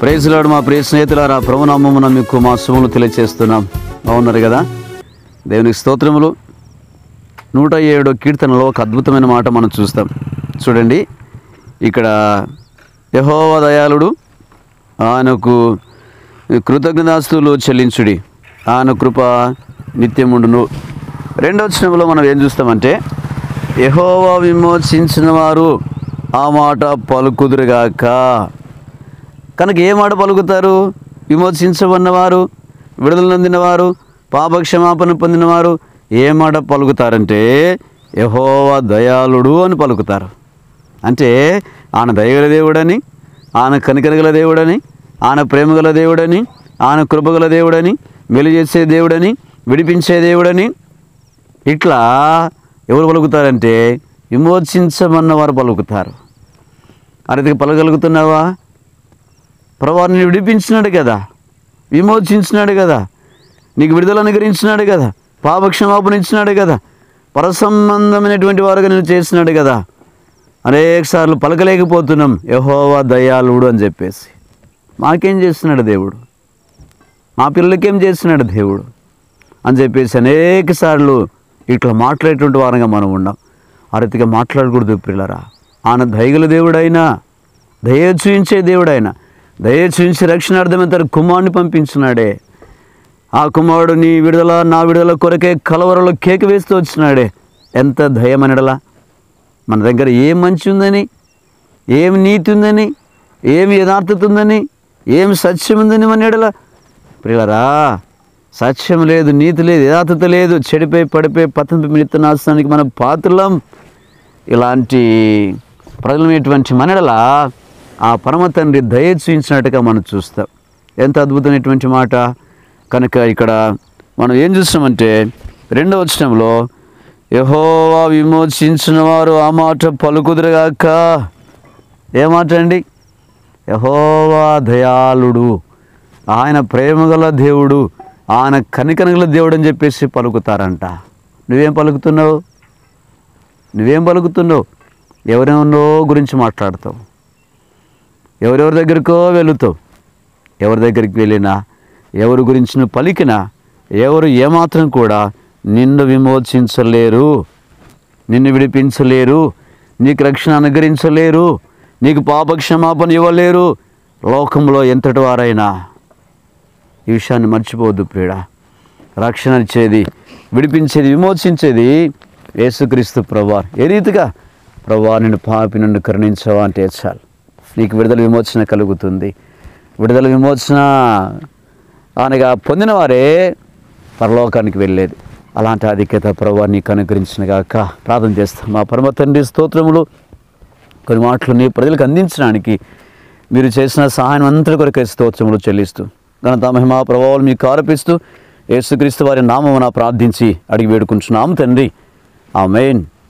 ప్రేజులాడు మా ప్రియ స్నేహితులారా ప్రభునామమున మీకు మా శుభములు తెలియచేస్తున్నాం బాగున్నారు కదా దేవునికి స్తోత్రములు నూట ఏడో కీర్తనలో ఒక అద్భుతమైన మాట మనం చూస్తాం చూడండి ఇక్కడ యహోవ దయాళుడు ఆయనకు కృతజ్ఞతాస్తులు చెల్లించుడి ఆయన కృప నిత్యముండును రెండవ వచనంలో మనం ఏం చూస్తామంటే యహోవా విమోచించిన వారు ఆ మాట పలుకుదురుగాక కనుక ఏ మాట పలుకుతారు విమోచించబడినవారు విడుదల నొందినవారు పాపక్షమాపణ పొందినవారు ఏ మాట పలుకుతారంటే యహోవా దయాళుడు అని పలుకుతారు అంటే ఆయన దయగల దేవుడని ఆయన కనికరగల దేవుడని ఆయన ప్రేమగల దేవుడని ఆయన కృపగల దేవుడని మెలు చేసే దేవుడని విడిపించే దేవుడని ఇట్లా ఎవరు పలుకుతారంటే విమోచించమన్న వారు పలుకుతారు అరితికి పలగలుగుతున్నావా ప్రభావాన్ని విడిపించినాడు కదా విమోచించినాడు కదా నీకు విడుదల అనుగ్రహించినాడు కదా పాపక్షమాపణ ఇచ్చినాడు కదా పరసంబంధమైనటువంటి వారుగా నేను చేసినాడు కదా అనేక సార్లు పలకలేకపోతున్నాం యహోవా దయాళుడు అని చెప్పేసి మాకేం చేస్తున్నాడు దేవుడు మా పిల్లలకేం చేస్తున్నాడు దేవుడు అని చెప్పేసి అనేక సార్లు ఇట్లా మాట్లాడేటువంటి వారంగా మనం ఉన్నాం ఆ రీతిగా మాట్లాడకూడదు పిల్లరా ఆయన దయగల దేవుడైనా దయ చూయించే దేవుడైనా దయ చూయించి రక్షణార్థమైన తన కుమారుని పంపించినాడే ఆ కుమారుడు నీ విడుదల నా విడుదల కొరకే కలవరలో కేక వేస్తూ వచ్చినాడే ఎంత దయమనడలా మన దగ్గర ఏం మంచి ఉందని ఏం నీతి ఉందని ఏం యథార్థత ఉందని ఏం సత్యం ఉందని మన ఎడల ప్రియులరా సత్యం లేదు నీతి లేదు యథార్థత లేదు చెడిపోయి పడిపోయి పతంపి మిత్త నాశనానికి మన పాత్రలం ఇలాంటి ప్రజలమైనటువంటి మనడల ఆ పరమ తండ్రి దయ చూయించినట్టుగా మనం చూస్తాం ఎంత అద్భుతమైనటువంటి మాట కనుక ఇక్కడ మనం ఏం చూస్తామంటే రెండవ వచనంలో యహోవా విమోచించిన వారు ఆ మాట పలుకుదురుగాక ఏ మాట అండి యహోవా దయాళుడు ఆయన ప్రేమగల దేవుడు ఆయన కనికనగల దేవుడు అని చెప్పేసి పలుకుతారంట నువ్వేం పలుకుతున్నావు నువ్వేం పలుకుతున్నావు ఎవరెవరినో గురించి మాట్లాడతావు ఎవరెవరి దగ్గరికో వెళుతావు ఎవరి దగ్గరికి వెళ్ళినా ఎవరి గురించి నువ్వు పలికినా ఎవరు ఏమాత్రం కూడా నిన్ను విమోచించలేరు నిన్ను విడిపించలేరు నీకు రక్షణ అనుగ్రహించలేరు నీకు పాపక్షమాపణ ఇవ్వలేరు లోకంలో ఎంతటి వారైనా ఈ విషయాన్ని మర్చిపోవద్దు ప్రియుడా రక్షణ ఇచ్చేది విడిపించేది విమోచించేది యేసుక్రీస్తు ప్రభువారు ఏ రీతిగా ప్రభువా నిన్ను పాపి నన్ను కరుణించవా అంటే చాలు నీకు విడుదల విమోచన కలుగుతుంది విడుదల విమోచన అనగా పొందిన వారే పరలోకానికి వెళ్ళేది అలాంటి ఆధిక్యత ప్రభు నీకు అనుగ్రహించిన గాక ప్రార్థన చేస్తాం మా పరమ తండ్రి స్తోత్రములు కొన్ని మాటలు నీ ప్రజలకు అందించడానికి మీరు చేసిన సహాయం అంతటి కొరకే స్తోత్రములు చెల్లిస్తూ ఘనత మహిమా ప్రభావాలు మీకు ఆరోపిస్తూ యేసుక్రీస్తు వారి నామమున ప్రార్థించి అడిగి వేడుకుంటున్నాము తండ్రి ఆ మెయిన్